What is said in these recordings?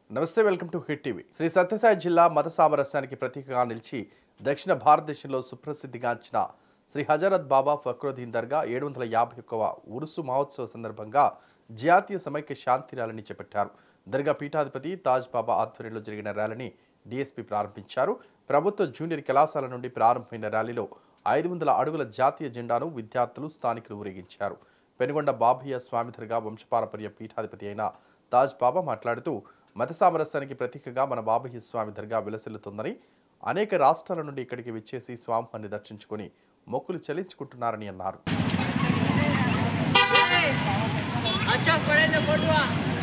నమస్తే welcome to Hit TV Shri Sathya Sai మత సామరస్యానికి ప్రతీకగా నిలిచి దక్షిణ భారతదేశంలో సుప్రసిద్ధిగాంచిన శ్రీ హజరత్ బాబా ఫక్రుద్దీన్ దర్గా ఏడు వందల యాభై ఒక్కవ ఉరుసు మహోత్సవ సందర్భంగా జాతీయ సమైక్య శాంతి ర్యాలీని చేపట్టారు దర్గా పీఠాధిపతి తాజ్ బాబా ఆధ్వర్యంలో జరిగిన ర్యాలీని డీఎస్పీ ప్రారంభించారు ప్రభుత్వ జూనియర్ కళాశాల నుండి ప్రారంభమైన ర్యాలీలో ఐదు వందల అడుగుల జాతీయ జెండాను విద్యార్థులు స్థానికులు ఊరేగించారు పెనుగొండ బాబయ్య స్వామి దర్గా వంశపారపర్య పీఠాధిపతి అయిన తాజ్ బాబా మాట్లాడుతూ మత సామరస్యానికి ప్రతీకగా మన బాబయ్య స్వామి దర్గా విలసిల్లుతుందని అనేక రాష్ట్రాల నుండి ఇక్కడికి విచ్చేసి స్వామివారిని దర్శించుకొని మొక్కులు చెల్లించుకుంటున్నారని అన్నారు अच्छा पड़े तो फोटो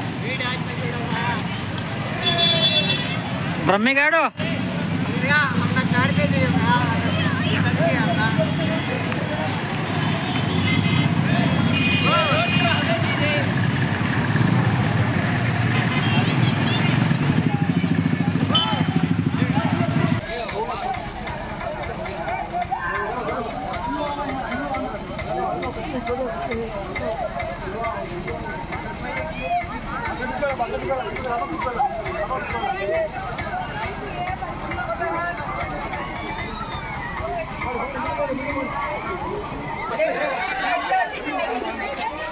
బ్రహ్మిగాడు हमने काट दे दिए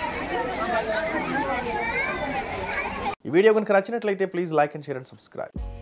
ఈ వీడియో కనుక నచ్చినట్లయితే please like and share and subscribe